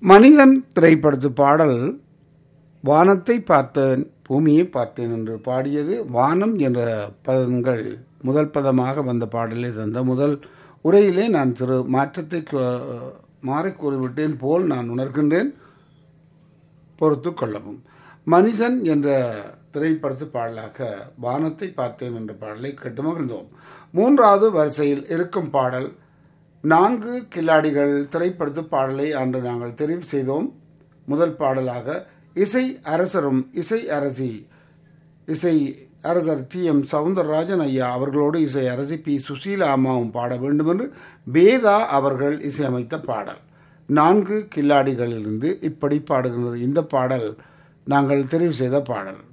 மனிதன் திரைப்படத்து பாடல் வானத்தை பார்த்தேன் பூமியை பார்த்தேன் என்று பாடியது வானம் என்ற பதங்கள் முதல் பதமாக வந்த பாடலை தந்த முதல் உரையிலே நான் சிறு மாற்றத்தை கு- மாறிக் கூறிவிட்டேன் போல் நான் உணர்கின்றேன் பொறுத்து கொள்ளவும் மனிதன் என்ற திரைப்படத்து பாடலாக வானத்தை பார்த்தேன் என்ற பாடலை கேட்டு மகிழ்ந்தோம் மூன்றாவது வரிசையில் இருக்கும் பாடல் நான்கு கில்லாடிகள் திரைப்படத்து பாடலை அன்று நாங்கள் தெரிவு செய்தோம் முதல் பாடலாக இசை அரசரும் இசை அரசி இசை அரசர் டி எம் சவுந்தரராஜன் ஐயா அவர்களோடு இசை அரசி பி சுசீலா அம்மாவும் பாட வேண்டும் என்று வேதா அவர்கள் இசையமைத்த பாடல் நான்கு கில்லாடிகளிலிருந்து இப்படி பாடுகின்றது இந்த பாடல் நாங்கள் தெரிவு செய்த பாடல்